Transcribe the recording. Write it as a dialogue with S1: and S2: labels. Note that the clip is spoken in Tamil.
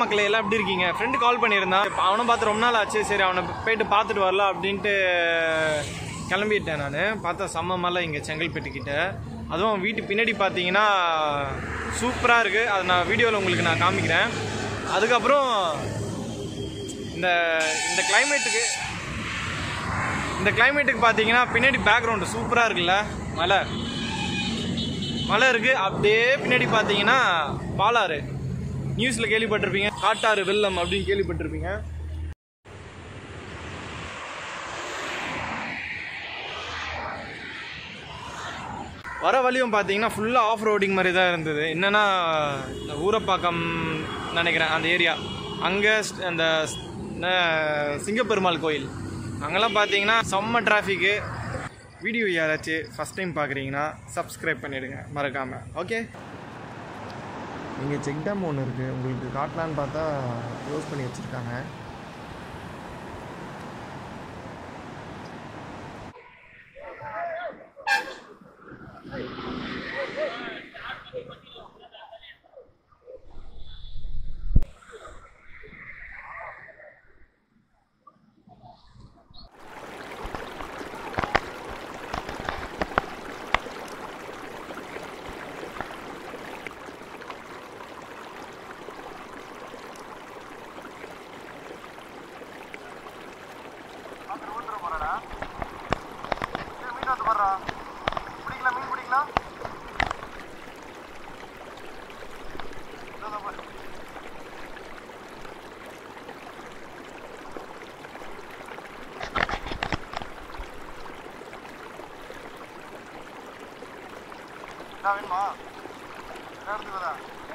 S1: மக்களே எல்லாம் எப்படி இருக்கீங்க ஃப்ரெண்டு கால் பண்ணியிருந்தான் இப்ப அவனை பார்த்து ரொம்ப நாள் ஆச்சு சரி அவனை போயிட்டு பார்த்துட்டு வரலாம் அப்படின்ட்டு கிளம்பிட்டேன் நான் பார்த்தா செம்ம மலை இங்கே செங்கல்பட்டு கிட்ட அதுவும் வீட்டு பின்னாடி பார்த்தீங்கன்னா சூப்பராக இருக்குது அதை நான் வீடியோவில் உங்களுக்கு நான் காமிக்கிறேன் அதுக்கப்புறம் இந்த இந்த கிளைமேட்டுக்கு இந்த கிளைமேட்டுக்கு பார்த்தீங்கன்னா பின்னாடி பேக்ரவுண்டு சூப்பராக இருக்குல்ல மலை மலை இருக்குது அப்படியே பின்னாடி பார்த்தீங்கன்னா பாலாறு நியூஸில் கேள்விப்பட்டிருப்பீங்க காட்டாறு வெள்ளம் அப்படின்னு கேள்விப்பட்டிருப்பீங்க வர வழியும் பார்த்தீங்கன்னா ஃபுல்லாக ஆஃப் ரோடிங் மாதிரி தான் இருந்தது என்னென்னா இந்த ஊரப்பாக்கம் நினைக்கிறேன் அந்த ஏரியா அங்கே அந்த அஹ், சிங்கப்பெருமாள் கோயில் அங்கெல்லாம் பார்த்தீங்கன்னா செம்ம டிராஃபிக்கு வீடியோ யாராச்சும் ஃபஸ்ட் டைம் பார்க்குறீங்கன்னா சப்ஸ்கிரைப் பண்ணிவிடுங்க மறக்காமல் ஓகே இங்கே செக் டேம் ஒன்று இருக்குது உங்களுக்கு காட்டலான்னு பார்த்தா க்ளோஸ் பண்ணி வச்சுருக்காங்க
S2: மீன் வந்து பாடுறா பிடிக்கலாம் மீன் பிடிக்கலாம் இதோ பாரு. என்ன வேணுமா என்ன எடுத்துக்கிறதா